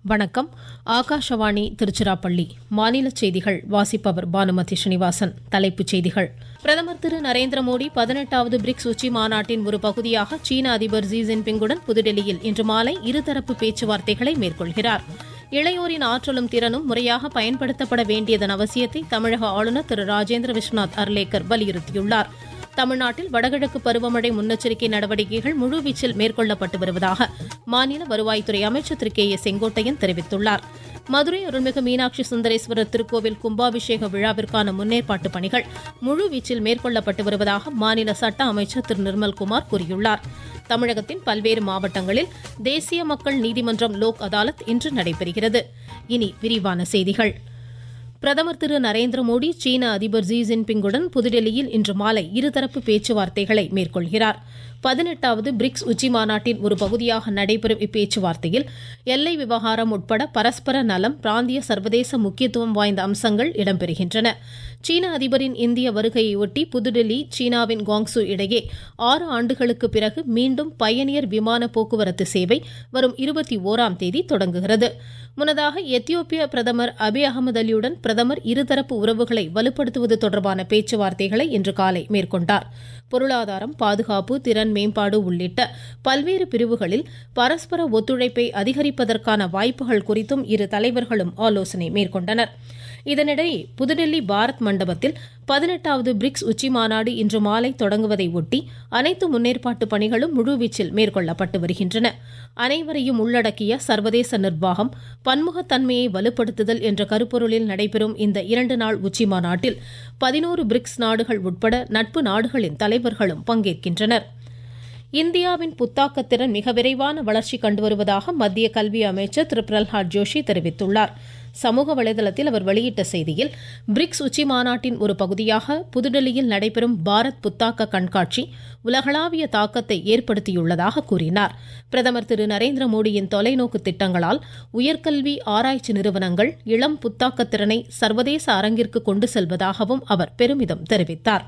வணக்கம் ஆகாஷவாணி திருச்சிராப்பள்ளி மாநில செய்திகள் வாசிப்பவர் பானுமதி ஸ்ரீனிவாசன் தலைப்புச் செய்திகள் பிரதமர் திரு நரேந்திர மோடி பதினெட்டாவது பிரிக்ஸ் உச்சி மாநாட்டின் ஒரு பகுதியாக சீன அதிபர் ஜி ஜின்பிங்குடன் புதுடெல்லியில் இன்று மாலை இருதரப்பு பேச்சுவார்த்தைகளை மேற்கொள்கிறார் இளையோரின் ஆற்றலும் திறனும் முறையாக பயன்படுத்தப்பட வேண்டியதன் அவசியத்தை தமிழக ஆளுநர் திரு ராஜேந்திர விஸ்வநாத் அர்லேக்கர் வலியுறுத்தியுள்ளார் தமிழ்நாட்டில் வடகிழக்கு பருவமழை முன்னெச்சரிக்கை நடவடிக்கைகள் முழுவீச்சில் மேற்கொள்ளப்பட்டு வருவதாக மாநில வருவாய்த்துறை அமைச்சர் திரு கே ஏ செங்கோட்டையன் தெரிவித்துள்ளார் மதுரை அருள்மிகு மீனாட்சி சுந்தரேஸ்வரர் திருக்கோவில் கும்பாபிஷேக விழாவிற்கான முன்னேற்பாட்டு பணிகள் முழுவீச்சில் மேற்கொள்ளப்பட்டு வருவதாக மாநில சட்ட அமைச்சர் திரு நிர்மல்குமார் கூறியுள்ளார் தமிழகத்தின் பல்வேறு மாவட்டங்களில் தேசிய மக்கள் நீதிமன்றம் லோக் அதாலத் இன்று நடைபெறுகிறது இனி விரிவான செய்திகள் பிரதமர் திரு நரேந்திர மோடி சீன அதிபர் ஜி ஜின்பிங்குடன் புதுடெல்லியில் இன்று மாலை இருதரப்பு பேச்சுவார்த்தைகளை மேற்கொள்கிறார் பதினெட்டாவது பிரிக்ஸ் உச்சி மாநாட்டின் ஒரு பகுதியாக நடைபெறும் இப்பேச்சுவார்த்தையில் எல்லை விவகாரம் உட்பட பரஸ்பர நலம் பிராந்திய சர்வதேச முக்கியத்துவம் வாய்ந்த அம்சங்கள் இடம்பெறுகின்றன சீன அதிபரின் இந்திய வருகையொட்டி புதுடெல்லி சீனாவின் காங்சு இடையே ஆறு ஆண்டுகளுக்கு பிறகு மீண்டும் பயணியர் விமான போக்குவரத்து சேவை வரும் இருபத்தி ஓராம் தேதி தொடங்குகிறது முன்னதாக எத்தியோப்பிய பிரதமர் அபி அகமது அலியுடன் பிரதமர் இருதரப்பு உறவுகளை வலுப்படுத்துவது தொடர்பான பேச்சுவார்த்தைகளை இன்று காலை மேற்கொண்டார் பொருளாதாரம் பாதுகாப்பு திறன் மேம்பாடு உள்ளிட்ட பல்வேறு பிரிவுகளில் பரஸ்பர ஒத்துழைப்பை அதிகரிப்பதற்கான வாய்ப்புகள் குறித்தும் இரு தலைவர்களும் ஆலோசனை மேற்கொண்டனர் இதனிடையே புதுடெல்லி பாரத் மண்டபத்தில் பதினெட்டாவது பிரிக்ஸ் உச்சி மாநாடு இன்று மாலை தொடங்குவதை ஒட்டி அனைத்து முன்னேற்பாட்டு பணிகளும் முழுவீச்சில் மேற்கொள்ளப்பட்டு வருகின்றன அனைவரையும் உள்ளடக்கிய சர்வதேச நிர்வாகம் பன்முகத்தன்மையை வலுப்படுத்துதல் என்ற கருப்பொருளில் நடைபெறும் இந்த இரண்டு நாள் உச்சி மாநாட்டில் பதினோரு பிரிக்ஸ் நாடுகள் உட்பட நட்பு நாடுகளின் தலைவர்களும் பங்கேற்கின்றனர் இந்தியாவின் புத்தாக்கத்திறன் மிக விரைவான வளர்ச்சி கண்டு வருவதாக மத்திய கல்வி அமைச்சர் திரு பிரல்ஹாத் ஜோஷி தெரிவித்துள்ளார் சமூக வலைதளத்தில் அவர் வெளியிட்ட செய்தியில் பிரிக்ஸ் உச்சி மாநாட்டின் ஒரு பகுதியாக புதுடெல்லியில் நடைபெறும் பாரத் புத்தாக்க கண்காட்சி உலகளாவிய தாக்கத்தை ஏற்படுத்தியுள்ளதாக கூறினார் பிரதமர் திரு நரேந்திர மோடியின் தொலைநோக்கு திட்டங்களால் உயர்கல்வி ஆராய்ச்சி நிறுவனங்கள் இளம் புத்தாக்கத்திறனை சர்வதேச அரங்கிற்கு கொண்டு செல்வதாகவும் அவர் பெருமிதம் தெரிவித்தார்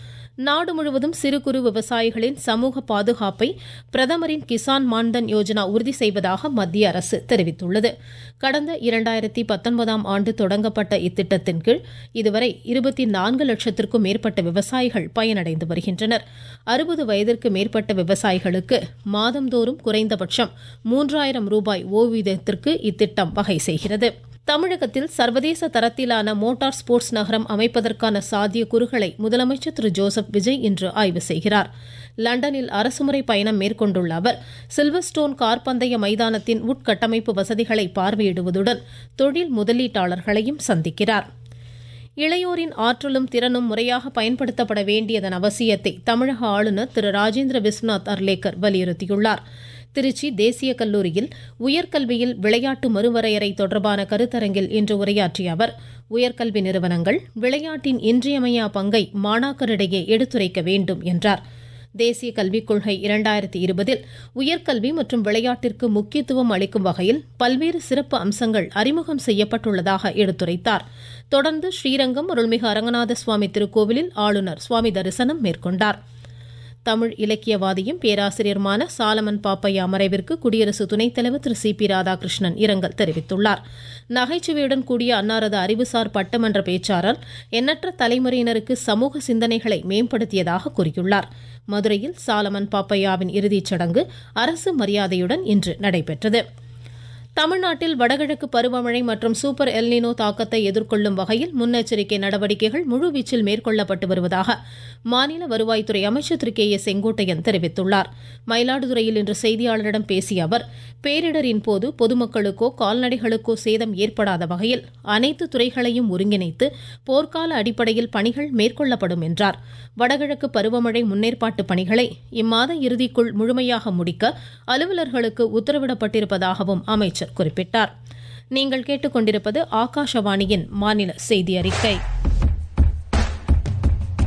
நாடு முழுவதும் சிறு குறு விவசாயிகளின் சமூக பாதுகாப்பை பிரதமரின் கிசான் மான்தன் யோஜனா உறுதி செய்வதாக மத்திய அரசு தெரிவித்துள்ளது கடந்த இரண்டாயிரத்தி பத்தொன்பதாம் ஆண்டு தொடங்கப்பட்ட இத்திட்டத்தின் கீழ் இதுவரை இருபத்தி நான்கு லட்சத்திற்கும் மேற்பட்ட விவசாயிகள் பயனடைந்து வருகின்றனர் அறுபது வயதிற்கு மேற்பட்ட விவசாயிகளுக்கு மாதந்தோறும் குறைந்தபட்சம் மூன்றாயிரம் ரூபாய் ஓய்வூதியத்திற்கு இத்திட்டம் வகை செய்கிறது தமிழகத்தில் சர்வதேச தரத்திலான மோட்டார் ஸ்போர்ட்ஸ் நகரம் அமைப்பதற்கான சாத்தியக்கூறுகளை முதலமைச்சர் திரு ஜோசப் விஜய் இன்று ஆய்வு செய்கிறார் லண்டனில் அரசுமுறை பயணம் மேற்கொண்டுள்ள அவர் சில்வர்ஸ்டோன் கார் பந்தய மைதானத்தின் உட்கட்டமைப்பு வசதிகளை பார்வையிடுவதுடன் தொழில் முதலீட்டாளர்களையும் சந்திக்கிறார் இளையோரின் ஆற்றலும் திறனும் முறையாக பயன்படுத்தப்பட வேண்டியதன் அவசியத்தை தமிழக ஆளுநர் திரு ராஜேந்திர விஸ்வநாத் அர்லேக்கர் வலியுறுத்தியுள்ளார் திருச்சி தேசிய கல்லூரியில் உயர்கல்வியில் விளையாட்டு மறுவரையறை தொடர்பான கருத்தரங்கில் இன்று உரையாற்றிய அவர் உயர்கல்வி நிறுவனங்கள் விளையாட்டின் இன்றியமையா பங்கை மாணாக்கரிடையே எடுத்துரைக்க வேண்டும் என்றார் தேசிய கல்விக் கொள்கை இரண்டாயிரத்தி இருபதில் உயர்கல்வி மற்றும் விளையாட்டிற்கு முக்கியத்துவம் அளிக்கும் வகையில் பல்வேறு சிறப்பு அம்சங்கள் அறிமுகம் செய்யப்பட்டுள்ளதாக எடுத்துரைத்தார் தொடர்ந்து ஸ்ரீரங்கம் அருள்மிகு அரங்கநாத சுவாமி திருக்கோவிலில் ஆளுநர் சுவாமி தரிசனம் மேற்கொண்டார் தமிழ் இலக்கியவாதியும் பேராசிரியருமான சாலமன் பாப்பையா மறைவிற்கு குடியரசு துணைத் தலைவர் திரு சி பி ராதாகிருஷ்ணன் இரங்கல் தெரிவித்துள்ளார் நகைச்சுவையுடன் கூடிய அன்னாரது அறிவுசார் பட்டமன்ற பேச்சாளர் எண்ணற்ற தலைமுறையினருக்கு சமூக சிந்தனைகளை மேம்படுத்தியதாக கூறியுள்ளார் மதுரையில் சாலமன் பாப்பையாவின் இறுதிச் சடங்கு அரசு மரியாதையுடன் இன்று நடைபெற்றது தமிழ்நாட்டில் வடகிழக்கு பருவமழை மற்றும் சூப்பர் எல்னினோ தாக்கத்தை எதிர்கொள்ளும் வகையில் முன்னெச்சரிக்கை நடவடிக்கைகள் முழுவீச்சில் மேற்கொள்ளப்பட்டு வருவதாக மாநில வருவாய்த்துறை அமைச்சர் திரு கே ஏ செங்கோட்டையன் தெரிவித்துள்ளார் மயிலாடுதுறையில் இன்று செய்தியாளரிடம் பேசிய அவர் பேரிடரின் போது பொதுமக்களுக்கோ கால்நடைகளுக்கோ சேதம் ஏற்படாத வகையில் அனைத்து துறைகளையும் ஒருங்கிணைத்து போர்க்கால அடிப்படையில் பணிகள் மேற்கொள்ளப்படும் என்றார் வடகிழக்கு பருவமழை முன்னேற்பாட்டு பணிகளை இம்மாத இறுதிக்குள் முழுமையாக முடிக்க அலுவலர்களுக்கு உத்தரவிடப்பட்டிருப்பதாகவும் அமைச்சர் குறிப்பிட்டார் நீங்கள் கேட்டுக்கொண்டிருப்பது ஆகாஷவாணியின் மாநில செய்தி அறிக்கை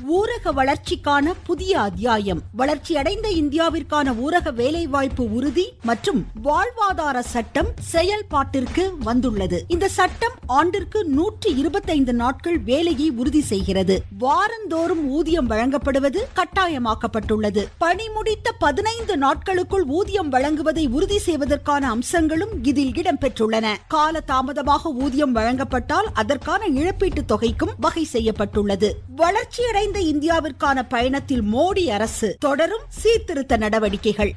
ஊரக வளர்ச்சிக்கான புதிய அத்தியாயம் வளர்ச்சியடைந்த இந்தியாவிற்கான ஊரக வேலைவாய்ப்பு உறுதி மற்றும் வாழ்வாதார சட்டம் செயல்பாட்டிற்கு வந்துள்ளது இந்த சட்டம் ஆண்டிற்கு நூற்றி இருபத்தைந்து நாட்கள் வேலையை உறுதி செய்கிறது வாரந்தோறும் ஊதியம் வழங்கப்படுவது கட்டாயமாக்கப்பட்டுள்ளது பணி முடித்த பதினைந்து நாட்களுக்குள் ஊதியம் வழங்குவதை உறுதி செய்வதற்கான அம்சங்களும் இதில் இடம்பெற்றுள்ளன கால தாமதமாக ஊதியம் வழங்கப்பட்டால் அதற்கான இழப்பீட்டு தொகைக்கும் வகை செய்யப்பட்டுள்ளது வளர்ச்சியடைந்த இந்தியாவிற்கான பயணத்தில் மோடி அரசு தொடரும் சீர்திருத்த நடவடிக்கைகள்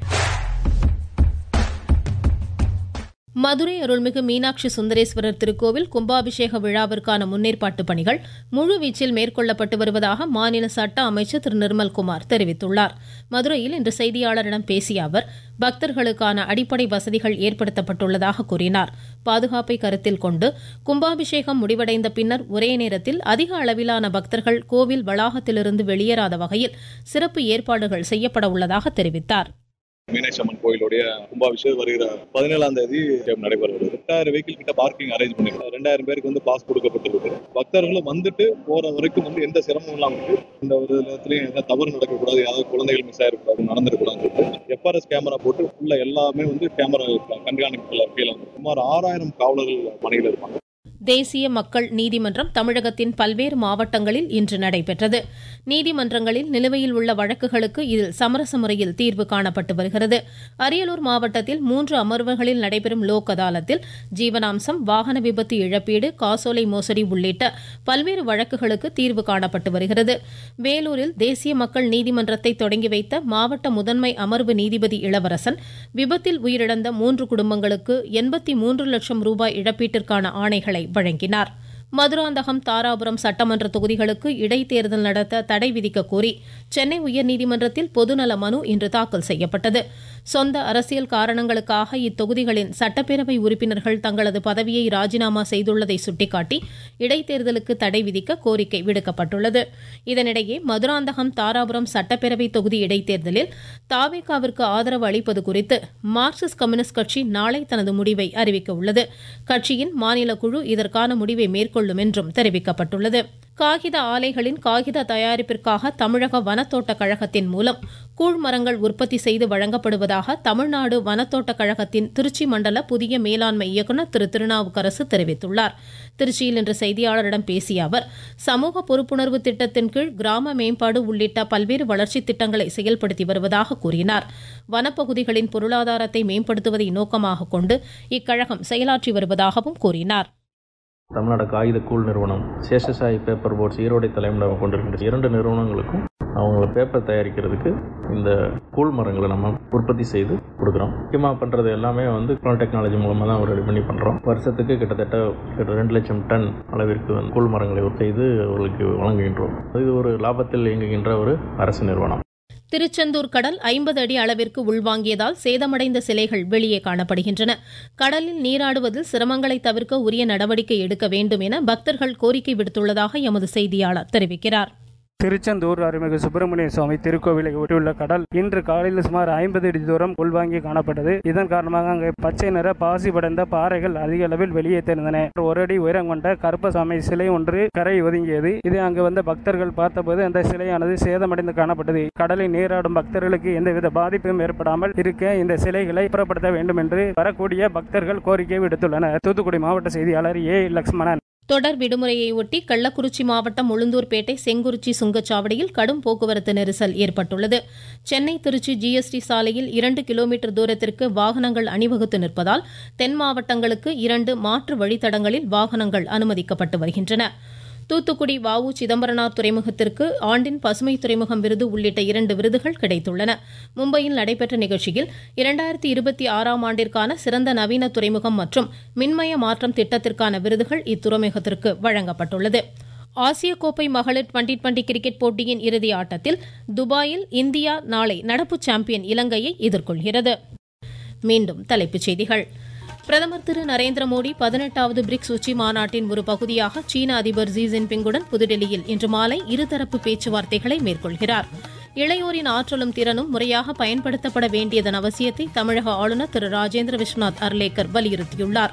மதுரை அருள்மிகு மீனாட்சி சுந்தரேஸ்வரர் திருக்கோவில் கும்பாபிஷேக விழாவிற்கான முன்னேற்பாட்டு பணிகள் முழுவீச்சில் மேற்கொள்ளப்பட்டு வருவதாக மாநில சட்ட அமைச்சர் திரு நிர்மல்குமார் தெரிவித்துள்ளார் மதுரையில் இன்று செய்தியாளரிடம் பேசிய அவர் பக்தர்களுக்கான அடிப்படை வசதிகள் ஏற்படுத்தப்பட்டுள்ளதாக கூறினார் பாதுகாப்பை கருத்தில் கொண்டு கும்பாபிஷேகம் முடிவடைந்த பின்னர் ஒரே நேரத்தில் அதிக அளவிலான பக்தர்கள் கோவில் வளாகத்திலிருந்து வெளியேறாத வகையில் சிறப்பு ஏற்பாடுகள் செய்யப்பட உள்ளதாக தெரிவித்தார் மீனாட்சி அம்மன் கோயிலுடைய கும்பாபிஷேகம் வருகிற பதினேழாம் தேதி நடைபெறுகிறது ரெண்டாயிரம் வெஹிக்கிள் கிட்ட பார்க்கிங் அரேஞ்ச் பண்ணிருக்கோம் ரெண்டாயிரம் பேருக்கு வந்து பாஸ் கொடுக்கப்பட்டிருக்கு பக்தர்களும் வந்துட்டு போற வரைக்கும் வந்து எந்த சிரமமும் இல்லாம இருக்கு இந்த ஒரு இடத்துலயும் எந்த தவறு நடக்கக்கூடாது யாராவது குழந்தைகள் மிஸ் ஆயிருக்கூடாது நடந்துருக்கூடாதுன்னு சொல்லிட்டு எஃப்ஆர்எஸ் கேமரா போட்டு ஃபுல்லா எல்லாமே வந்து கேமரா கண்காணிப்புல கீழே வந்து சுமார் ஆறாயிரம் காவலர்கள் பணியில் இருப்பாங்க தேசிய மக்கள் நீதிமன்றம் தமிழகத்தின் பல்வேறு மாவட்டங்களில் இன்று நடைபெற்றது நீதிமன்றங்களில் நிலுவையில் உள்ள வழக்குகளுக்கு இதில் சமரச முறையில் தீர்வு காணப்பட்டு வருகிறது அரியலூர் மாவட்டத்தில் மூன்று அமர்வுகளில் நடைபெறும் லோக் அதாலத்தில் ஜீவனாம்சம் வாகன விபத்து இழப்பீடு காசோலை மோசடி உள்ளிட்ட பல்வேறு வழக்குகளுக்கு தீர்வு காணப்பட்டு வருகிறது வேலூரில் தேசிய மக்கள் நீதிமன்றத்தை தொடங்கி வைத்த மாவட்ட முதன்மை அமர்வு நீதிபதி இளவரசன் விபத்தில் உயிரிழந்த மூன்று குடும்பங்களுக்கு எண்பத்தி மூன்று லட்சம் ரூபாய் இழப்பீட்டிற்கான ஆணைகளை வழங்கினார் மதுராந்தகம் தாராபுரம் சட்டமன்ற தொகுதிகளுக்கு இடைத்தேர்தல் நடத்த தடை விதிக்க கோரி சென்னை உயர்நீதிமன்றத்தில் பொதுநல மனு இன்று தாக்கல் செய்யப்பட்டது சொந்த அரசியல் காரணங்களுக்காக இத்தொகுதிகளின் சட்டப்பேரவை உறுப்பினர்கள் தங்களது பதவியை ராஜினாமா செய்துள்ளதை சுட்டிக்காட்டி இடைத்தேர்தலுக்கு தடை விதிக்க கோரிக்கை விடுக்கப்பட்டுள்ளது இதனிடையே மதுராந்தகம் தாராபுரம் சட்டப்பேரவை தொகுதி இடைத்தேர்தலில் தாவேகாவிற்கு ஆதரவு அளிப்பது குறித்து மார்க்சிஸ்ட் கம்யூனிஸ்ட் கட்சி நாளை தனது முடிவை அறிவிக்க உள்ளது கட்சியின் மாநில குழு இதற்கான முடிவை மேற்கொள்ளும் என்றும் தெரிவிக்கப்பட்டுள்ளது காகித ஆலைகளின் காகித தயாரிப்பிற்காக தமிழக வனத்தோட்ட கழகத்தின் மூலம் கூழ்மரங்கள் உற்பத்தி செய்து வழங்கப்படுவதாக தமிழ்நாடு வனத்தோட்ட கழகத்தின் திருச்சி மண்டல புதிய மேலாண்மை இயக்குநர் திரு திருநாவுக்கரசு தெரிவித்துள்ளார் திருச்சியில் இன்று செய்தியாளரிடம் பேசிய அவர் சமூக பொறுப்புணர்வு திட்டத்தின் கீழ் கிராம மேம்பாடு உள்ளிட்ட பல்வேறு வளர்ச்சித் திட்டங்களை செயல்படுத்தி வருவதாக கூறினார் வனப்பகுதிகளின் பொருளாதாரத்தை மேம்படுத்துவதை நோக்கமாக கொண்டு இக்கழகம் செயலாற்றி வருவதாகவும் கூறினார் தமிழ்நாடு காகித கூழ் நிறுவனம் சேஷசாயி பேப்பர் போர்ட்ஸ் ஈரோடை தலைமையிடம் கொண்டிருக்கின்ற இரண்டு நிறுவனங்களுக்கும் அவங்கள பேப்பர் தயாரிக்கிறதுக்கு இந்த கூழ் மரங்களை நம்ம உற்பத்தி செய்து கொடுக்குறோம் முக்கியமாக பண்ணுறது எல்லாமே வந்து டெக்னாலஜி மூலமாக தான் ரெடி பண்ணி பண்ணுறோம் வருஷத்துக்கு கிட்டத்தட்ட ரெண்டு லட்சம் டன் அளவிற்கு வந்து கூழ் மரங்களை செய்து அவர்களுக்கு வழங்குகின்றோம் இது ஒரு லாபத்தில் இயங்குகின்ற ஒரு அரசு நிறுவனம் திருச்செந்தூர் கடல் ஐம்பது அடி அளவிற்கு உள்வாங்கியதால் சேதமடைந்த சிலைகள் வெளியே காணப்படுகின்றன கடலில் நீராடுவதில் சிரமங்களை தவிர்க்க உரிய நடவடிக்கை எடுக்க வேண்டும் என பக்தர்கள் கோரிக்கை விடுத்துள்ளதாக எமது செய்தியாளர் தெரிவிக்கிறார் திருச்செந்தூர் அருள்மிகு சுப்பிரமணிய சுவாமி திருக்கோவிலை ஒட்டியுள்ள கடல் இன்று காலையில் சுமார் ஐம்பது அடி தூரம் உள்வாங்கி காணப்பட்டது இதன் காரணமாக அங்கே பச்சை நிற பாசி படைந்த பாறைகள் அதிக அளவில் வெளியே தெரிந்தன ஒரு அடி உயரம் கொண்ட கருப்பசாமி சிலை ஒன்று கரை ஒதுங்கியது இதை அங்கு வந்த பக்தர்கள் பார்த்தபோது அந்த சிலையானது சேதமடைந்து காணப்பட்டது கடலில் நீராடும் பக்தர்களுக்கு எந்தவித பாதிப்பும் ஏற்படாமல் இருக்க இந்த சிலைகளை புறப்படுத்த வேண்டும் என்று வரக்கூடிய பக்தர்கள் கோரிக்கை விடுத்துள்ளனர் தூத்துக்குடி மாவட்ட செய்தியாளர் ஏ லக்ஷ்மணன் தொடர் விடுமுறையை ஒட்டி கள்ளக்குறிச்சி மாவட்டம் உளுந்தூர்பேட்டை செங்குறிச்சி சுங்கச்சாவடியில் கடும் போக்குவரத்து நெரிசல் ஏற்பட்டுள்ளது சென்னை திருச்சி ஜிஎஸ்டி சாலையில் இரண்டு கிலோமீட்டர் தூரத்திற்கு வாகனங்கள் அணிவகுத்து நிற்பதால் தென் மாவட்டங்களுக்கு இரண்டு மாற்று வழித்தடங்களில் வாகனங்கள் அனுமதிக்கப்பட்டு வருகின்றன தூத்துக்குடி வஉ சிதம்பரனார் துறைமுகத்திற்கு ஆண்டின் பசுமை துறைமுகம் விருது உள்ளிட்ட இரண்டு விருதுகள் கிடைத்துள்ளன மும்பையில் நடைபெற்ற நிகழ்ச்சியில் இரண்டாயிரத்தி இருபத்தி ஆறாம் ஆண்டிற்கான சிறந்த நவீன துறைமுகம் மற்றும் மின்மய மாற்றம் திட்டத்திற்கான விருதுகள் இத்துறைமுகத்திற்கு வழங்கப்பட்டுள்ளது ஆசிய கோப்பை மகளிர் டுவெண்டி டுவெண்டி கிரிக்கெட் போட்டியின் இறுதி ஆட்டத்தில் துபாயில் இந்தியா நாளை நடப்பு சாம்பியன் இலங்கையை எதிர்கொள்கிறது மீண்டும் தலைப்புச் செய்திகள் பிரதமர் திரு நரேந்திர மோடி பதினெட்டாவது பிரிக்ஸ் உச்சி மாநாட்டின் ஒரு பகுதியாக சீன அதிபர் ஜி ஜின்பிங்குடன் புதுடெல்லியில் இன்று மாலை இருதரப்பு பேச்சுவார்த்தைகளை மேற்கொள்கிறார் இளையோரின் ஆற்றலும் திறனும் முறையாக பயன்படுத்தப்பட வேண்டியதன் அவசியத்தை தமிழக ஆளுநர் திரு ராஜேந்திர விஸ்வநாத் அர்லேக்கர் வலியுறுத்தியுள்ளார்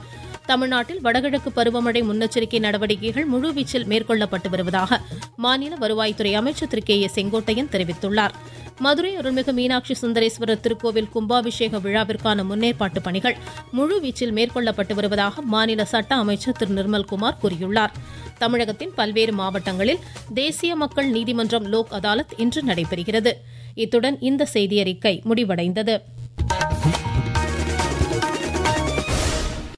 தமிழ்நாட்டில் வடகிழக்கு பருவமழை முன்னெச்சரிக்கை நடவடிக்கைகள் முழுவீச்சில் மேற்கொள்ளப்பட்டு வருவதாக மாநில வருவாய்த்துறை அமைச்சர் திரு கே ஏ செங்கோட்டையன் தெரிவித்துள்ளார் மதுரை அருள்மிகு மீனாட்சி சுந்தரேஸ்வரர் திருக்கோவில் கும்பாபிஷேக விழாவிற்கான முன்னேற்பாட்டு பணிகள் முழுவீச்சில் மேற்கொள்ளப்பட்டு வருவதாக மாநில சட்ட அமைச்சர் திரு நிர்மல்குமார் கூறியுள்ளார் தமிழகத்தின் பல்வேறு மாவட்டங்களில் தேசிய மக்கள் நீதிமன்றம் லோக் அதாலத் இன்று நடைபெறுகிறது இத்துடன் இந்த செய்தியறிக்கை முடிவடைந்தது